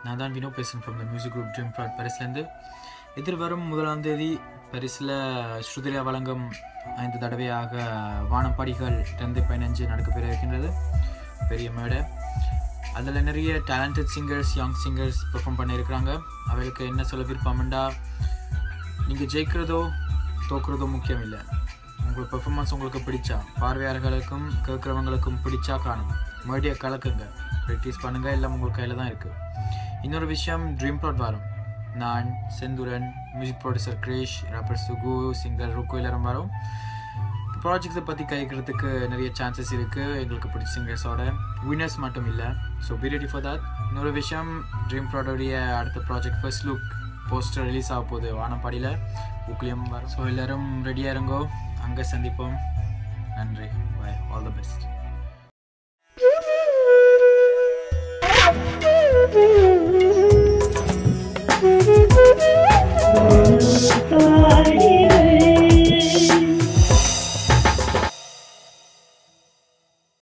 நான் தான் வினோ பேசுகிறேன் from the music group dream broad பரிஸ்லேருந்து எதிர்வரும் முதலாம் தேதி பரிசில் ஸ்ருதிரா வழங்கும் ஐந்து தடவையாக வானப்பாடிகள் ரெண்டு பதினஞ்சு நடக்கப்பெற இருக்கின்றது பெரிய மேடை அதில் நிறைய talented singers young singers perform பண்ணியிருக்கிறாங்க அவளுக்கு என்ன சொல்ல விருப்பம்ண்டா நீங்கள் ஜெயிக்கிறதோ தோக்குறதோ முக்கியம் இல்லை உங்கள் பெர்ஃபார்மன்ஸ் உங்களுக்கு பிடிச்சா பார்வையாளர்களுக்கும் கேட்குறவங்களுக்கும் பிடிச்சா காணும் மறுபடியும் கலக்குங்க ப்ராக்டிஸ் பண்ணுங்கள் எல்லாம் உங்கள் கையில் தான் இருக்குது இன்னொரு விஷயம் ட்ரீம் ப்ராட் வரும் நான் செந்துரன் மியூசிக் ப்ரொடியூசர் கிரேஷ் ராப்பர் சுகு சிங்கர் ருக்கு எல்லாரும் வரும் ப்ராஜெக்ட்ஸை பற்றி கைக்கிறதுக்கு நிறைய சான்சஸ் இருக்குது எங்களுக்கு பிடிச்ச சிங்கர்ஸோட வின்னர்ஸ் மட்டும் இல்லை so be ready for that இன்னொரு விஷயம் ட்ரீம் ப்ராடோடைய அடுத்த project first look poster release ஆக போகுது வானப்பாடியில் புக்லேயும் வரும் ஸோ எல்லோரும் ரெடியாக இருங்கோ அங்கே சந்திப்போம் நன்றி பை ஆல் த பெஸ்ட்